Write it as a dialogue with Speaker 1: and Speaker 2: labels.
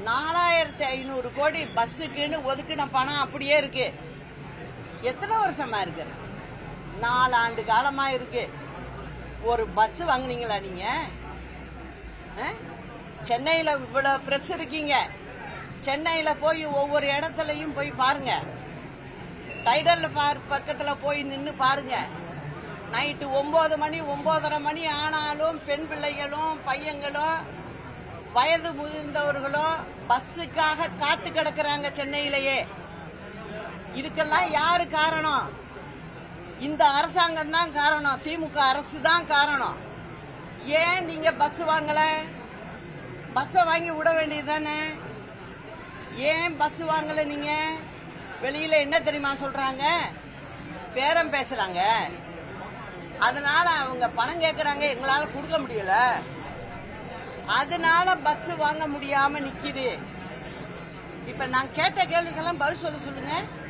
Speaker 1: நாலாயிரத்தி ஐநூறு கோடி பஸ்ஸுக்குன்னு ஒதுக்கின பணம் அப்படியே இருக்கு எத்தனை வருஷமா இருக்கு நாலு ஆண்டு காலமா இருக்கு ஒரு பஸ் வாங்குனீங்களா நீங்க அஹ்? சென்னையில இவ்வளவு பிரஸ் இருக்கீங்க சென்னையில போய் ஒவ்வொரு இடத்துலயும் போய் பாருங்க டைடல் பார்க் பக்கத்துல போய் நின்னு பாருங்க நைட்டு ஒன்பது மணி ஒன்பதரை மணி ஆனாலும் பெண் பிள்ளைகளும் பையங்களும் வயது முதிர்ந்தவர்களும் பஸ்ஸுக்காக காத்து கிடக்குறாங்க சென்னையிலேயே இதுக்கெல்லாம் யாரு காரணம் இந்த அரசாங்கம் தான் காரணம் திமுக அரசு தான் காரணம் ஏன் நீங்க பஸ் வாங்கல பஸ்ஸை வாங்கி விட வேண்டியதுதானே ஏன் பஸ் வாங்கல நீங்க வெளியில என்ன தெரியுமா சொல்றாங்க பேரம் பேசுறாங்க அதனால அவங்க பணம் கேக்குறாங்க எங்களால கொடுக்க முடியல அதனால பஸ் வாங்க முடியாம நிக்குது இப்ப நான் கேட்ட கேள்விக்கெல்லாம் பதில் சொல்ல சொல்லுங்க